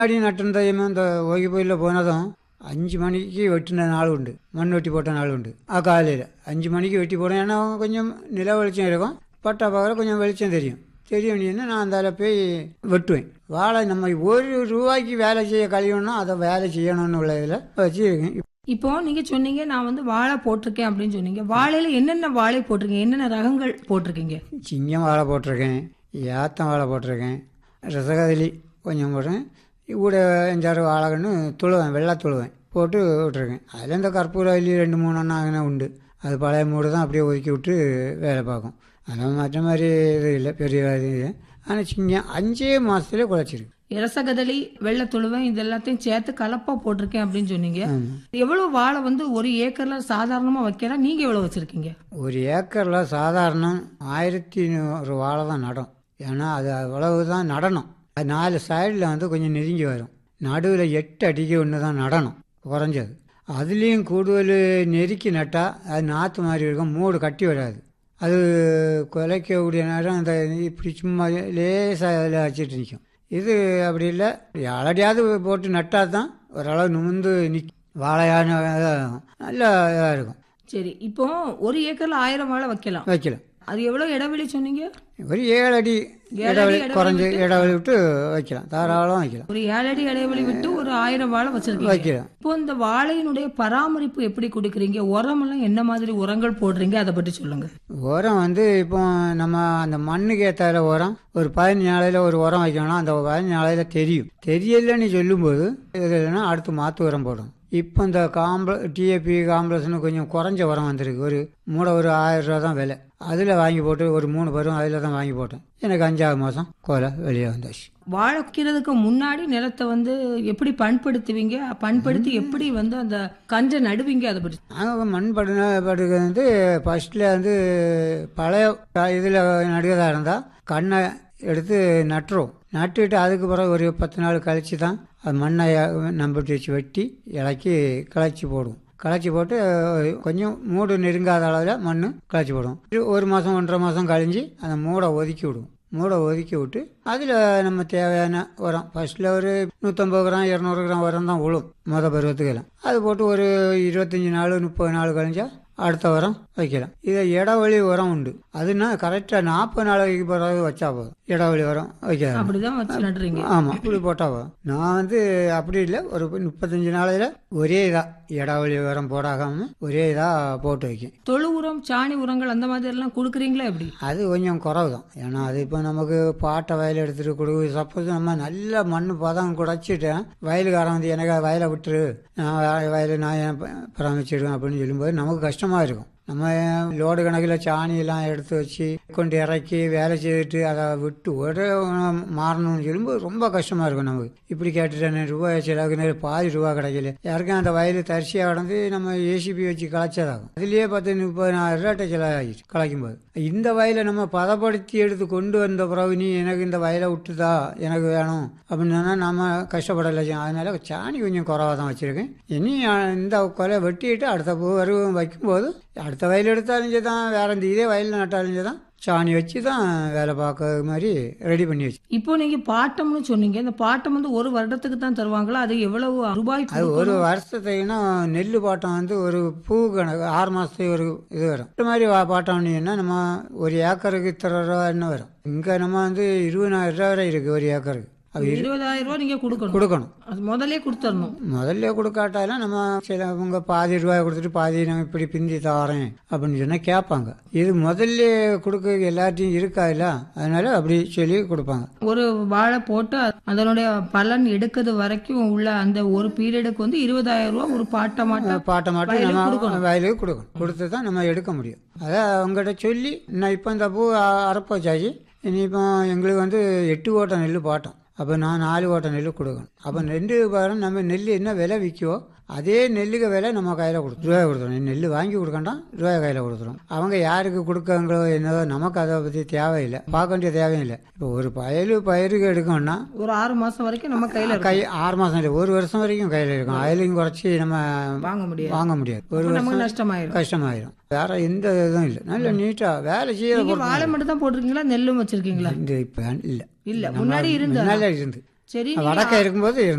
அடி நட்டிருந்தையுமே இந்த ஓகி போயில் போனதும் அஞ்சு மணிக்கு வெட்டின நாள் உண்டு மண் வெட்டி போட்ட நாள் உண்டு ஆ காலையில் அஞ்சு மணிக்கு வெட்டி போடும் ஏன்னா கொஞ்சம் நில வெளிச்சம் இருக்கும் பட்டா பார்க்குற கொஞ்சம் வெளிச்சம் தெரியும் தெரியும் நான் அந்த போய் வெட்டுவேன் வாழை நம்ம ஒரு ரூபாய்க்கு வேலை செய்ய கழிவுன்னா அதை வேலை செய்யணும்னு உள்ள இதில் வச்சுருக்கேன் இப்போ நீங்க சொன்னீங்க நான் வந்து வாழை போட்டிருக்கேன் அப்படின்னு சொன்னீங்க வாழையில என்னென்ன வாழை போட்டிருக்கீங்க என்னென்ன ரகங்கள் போட்டிருக்கீங்க சிங்கம் வாழை போட்டிருக்கேன் ஏத்தம் வாழை போட்டிருக்கேன் ரசகதலி கொஞ்சம் போடுறேன் கூட அஞ்சாறு வாழைகன்னு துழுவேன் வெள்ளை துழுவேன் போட்டு விட்டுருக்கேன் அதில் இந்த கற்பூரவல்லி ரெண்டு மூணு ஒன்றா அங்கே உண்டு அது பழைய மூடு தான் அப்படியே ஒதுக்கி விட்டு வேலை பார்க்கும் அதனால் மற்ற மாதிரி இது இல்லை பெரிய இது இல்லை ஆனால் சிங்கம் அஞ்சே மாதத்துலேயே குறைச்சிருக்கு இரசகதலி வெள்ளை தொழுவன் இது எல்லாத்தையும் சேர்த்து கலப்பா போட்டிருக்கேன் அப்படின்னு சொன்னீங்க எவ்வளவு வாழை வந்து ஒரு ஏக்கர்ல சாதாரணமா வைக்கலாம் நீங்க எவ்வளவு வச்சிருக்கீங்க ஒரு ஏக்கரில் சாதாரணம் ஆயிரத்தி நூறு வாழை தான் நடும் ஏன்னா அது அவ்வளவு தான் நடணும் அது நாலு சைடில் வந்து கொஞ்சம் நெருங்கி வரும் நடுவில் எட்டு அடிக்கு ஒன்று தான் நடணும் குறைஞ்சது அதுலேயும் கூடுதல் நெருக்கி நட்டால் அது நாற்று மாதிரி இருக்கும் மூடு கட்டி வராது அது குலைக்கக்கூடிய நேரம் அந்த இப்படி சும்மா லேசாக அதில் வச்சுட்டு நிற்கும் இது அப்படி இல்லை யாரடியாவது போட்டு நட்டால் தான் ஓரளவு நிமிந்து நிக் வாழையான நல்லா இதாக இருக்கும் சரி இப்போ ஒரு ஏக்கர்ல ஆயிரம் வாழை வைக்கலாம் வைக்கலாம் அது எவ்வளவு இடைவெளி சொன்னீங்க ஒரு ஏழு அடி இடைவெளி குறைஞ்சு இடைவெளி விட்டு வைக்கலாம் தாராளம் வைக்கலாம் ஒரு ஏழு அடி இடைவெளி விட்டு ஒரு ஆயிரம் வாழை வச்சிருக்கீங்க வைக்கலாம் இப்போ இந்த வாழையினுடைய பராமரிப்பு எப்படி கொடுக்குறீங்க உரம் எல்லாம் என்ன மாதிரி உரங்கள் போடுறீங்க அதை பற்றி சொல்லுங்க உரம் வந்து இப்போ நம்ம அந்த மண்ணுக்கு ஏற்ற உரம் ஒரு பதினஞ்சு நாளையில் ஒரு உரம் வைக்கணும் அந்த பதினஞ்சு நாளையில் தெரியும் தெரியலன்னு சொல்லும்போது இது இல்லைன்னா அடுத்து மாற்று உரம் போடும் இப்போ இந்த காம்பிள டிஏபி காம்ப்ளெக்ஸ்னு கொஞ்சம் குறைஞ்ச உரம் வந்திருக்கு ஒரு மூடை ஒரு ஆயிரம் ரூபா தான் விலை அதில் வாங்கி போட்டு ஒரு மூணு பருவம் அதில் தான் வாங்கி போட்டேன் எனக்கு அஞ்சாவது மாதம் கோலை வெளியே வந்தாச்சு வாழை வைக்கிறதுக்கு முன்னாடி நிலத்தை வந்து எப்படி பண்படுத்துவீங்க பண்படுத்தி எப்படி வந்து அந்த கஞ்சை நடுவீங்க அதை பற்றி நாங்கள் மண் படு படுக்கிறது வந்து ஃபஸ்ட்டில் வந்து பழைய இதில் நடுவதாக இருந்தால் கண்ணை எடுத்து நட்டுரும் நட்டுட்டு அதுக்கு பிறகு ஒரு பத்து நாள் கழித்து தான் அது மண்ணை நம்பிட்டு வச்சு வெட்டி இலக்கி கிளச்சி போடும் கிளச்சி போட்டு கொஞ்சம் மூடு நெருங்காத அளவில் மண் கிளச்சி போடும் இது ஒரு மாதம் ஒன்றரை மாதம் கழிஞ்சு அந்த மூடை ஒதுக்கி விடும் மூடை ஒதுக்கி விட்டு அதில் நம்ம தேவையான உரம் ஃபர்ஸ்ட்டில் ஒரு நூற்றம்பது கிராம் இரநூறு கிராம் உரம் தான் விழும் மொத பருவத்துக்கெல்லாம் அது போட்டு ஒரு இருபத்தஞ்சி நாள் முப்பது நாள் கழிஞ்சா அடுத்த உரம் வைக்கலாம் இதை இடைவெளி உரம் உண்டு அதுனா கரெக்டாக நாற்பது நாளைக்கு பிறகு வச்சா போதும் இடைவெளி உரம் வைக்கலாம் அப்படிதான் வச்சு நடுறீங்க ஆமாம் இப்படி போட்டால் போதும் நான் வந்து அப்படி இல்லை ஒரு முப்பத்தஞ்சு நாளையில் ஒரே இதாக இடைவெளி உரம் போடாகாம ஒரே இதாக போட்டு வைக்கும் தொழு உரம் சாணி உரங்கள் அந்த மாதிரி எல்லாம் கொடுக்குறீங்களா எப்படி அது கொஞ்சம் குறவு தான் ஏன்னா அது இப்போ நமக்கு பாட்டை வயல் எடுத்துகிட்டு கொடு சப்போஸ் நம்ம நல்ல மண் பதம் குடைச்சிட்டேன் வயலுக்காரன் வந்து எனக்கு வயலை விட்டுரு நான் வயலை நான் ஏன் ப- பராமரிச்சிடுவேன் அப்படின்னு சொல்லும்போது நமக்கு கஷ்டமாக இருக்கும் நம்ம லோடு கணக்கில் சாணியெல்லாம் எடுத்து வச்சு கொண்டு இறக்கி வேலை செய்துட்டு அதை விட்டு ஒரே மாறணும்னு சொல்லும்போது ரொம்ப கஷ்டமாக இருக்கும் நமக்கு இப்படி கேட்டுட்டேன் ரூபாய் செலவுக்கு நேரம் பாதி ரூபா கிடைக்கல யாருக்கும் அந்த வயல் தரிசியாக கடந்து நம்ம ஏசிபி வச்சு களைச்சதாகும் அதுலேயே பத்து முப்பதாயிரம் ரூபாய் செலவாகிடுச்சு களைக்கும் போது இந்த வயலை நம்ம பதப்படுத்தி எடுத்து கொண்டு வந்த பிறகு நீ எனக்கு இந்த வயலை விட்டுதா எனக்கு வேணும் அப்படின்னு சொன்னா நாம கஷ்டப்படலை அதனால சாணி கொஞ்சம் குறவாக தான் வச்சுருக்கேன் இனி அஹ், இந்த கொலை வெட்டிட்டு அடுத்த பூ வரும் வைக்கும்போது அடுத்த வயல் எடுத்தாலும் சரி தான் வேற இந்த இதே வயலில் நட்டாலும் சரி தான் சாணி வச்சு தான் வேலை பார்க்கறது மாதிரி ரெடி பண்ணி வச்சு இப்போ நீங்க பாட்டம்னு சொன்னீங்க இந்த பாட்டம் வந்து ஒரு வருடத்துக்கு தான் தருவாங்களா அது எவ்வளவு ரூபாய் அது ஒரு வருஷத்துக்குன்னா நெல் பாட்டம் வந்து ஒரு பூ கணக்கு ஆறு மாதத்துக்கு ஒரு இது வரும் இந்த மாதிரி வா- பாட்டம் பண்ணிங்கன்னா நம்ம ஒரு ஏக்கருக்கு இத்தனை ரூபா என்ன வரும் இங்கே நம்ம வந்து இருபதாயிரம் ரூபா வரை இருக்குது ஒரு ஏக்கருக்கு அது இரு- இருபதாயிரம் ரூபாய் நீங்க கொடுக்கணும் கொடுக்கணும் அது முதல்ல கொடுத்துடணும் முதல்ல கொடுக்காட்டாலும் நம்ம சிலவங்க பாதி ரூபாய் கொடுத்துட்டு பாதி நம்ம இப்படி பிந்தி தாரேன் அப்படின்னு சொன்னால் கேட்பாங்க இது முதல்ல கொடுக்க எல்லாத்தையும் இருக்காதுல்ல அதனால அப்படி சொல்லி கொடுப்பாங்க ஒரு வாழை போட்டு அதனுடைய பலன் எடுக்கிறது வரைக்கும் உள்ள அந்த ஒரு பீரியடுக்கு வந்து இருபதாயிரம் ரூபாய் ஒரு பாட்டை மாட்டம் பாட்டை மட்டும் வயலுக்கு நம்ம கொடுக்கணும். வயலுக்கு கொடுக்கணும் கொடுத்து தான் நம்ம எடுக்க முடியும் அதான் அவங்ககிட்ட சொல்லி நான் இப்போ இந்த பூ அ- அறுப்பு வச்சாச்சு இனி இப்போ எங்களுக்கு வந்து எட்டு ஓட்டை நெல் பாட்டோம் அப்போ நான் நாலு ஓட்டை நெல் கொடுக்கணும் அப்போ ரெண்டு பாரம் நம்ம நெல் என்ன விலை விற்கோ அதே நெல்லுக்கு விலை நம்ம கையில் கொடுத்து ரூபாய் கொடுத்துரும் நெல் வாங்கி கொடுக்கண்டாம் ரூபாய் கையில் கொடுத்துரும் அவங்க யாருக்கு கொடுக்காங்களோ என்னதோ நமக்கு அதை பற்றி தேவையில்லை பார்க்க வேண்டிய தேவையில்லை இப்போ ஒரு பயலு பயிருக்கு எடுக்கணும்னா ஒரு ஆறு மாசம் வரைக்கும் நம்ம கையில கை ஆறு மாதம் இல்லை ஒரு வருஷம் வரைக்கும் கையில் இருக்கும் அயலையும் குறைச்சி நம்ம வாங்க முடியாது வாங்க முடியாது ஒரு அப்ப நமக்கு வருஷம் நஷ்டமாயிரும் கஷ்டமாயிரும் வேற எந்த இதுவும் இல்லை நல்ல நீட்டா வேலை செய்ய நீங்க வாழை மட்டும் தான் போட்டிருக்கீங்களா நெல்லும் வச்சிருக்கீங்களா இந்த இப்ப இல்ல இல்ல நம்ம முன்னாடி இருந்த முன்னால இருந்து சரி வடக்க இருக்கும்போது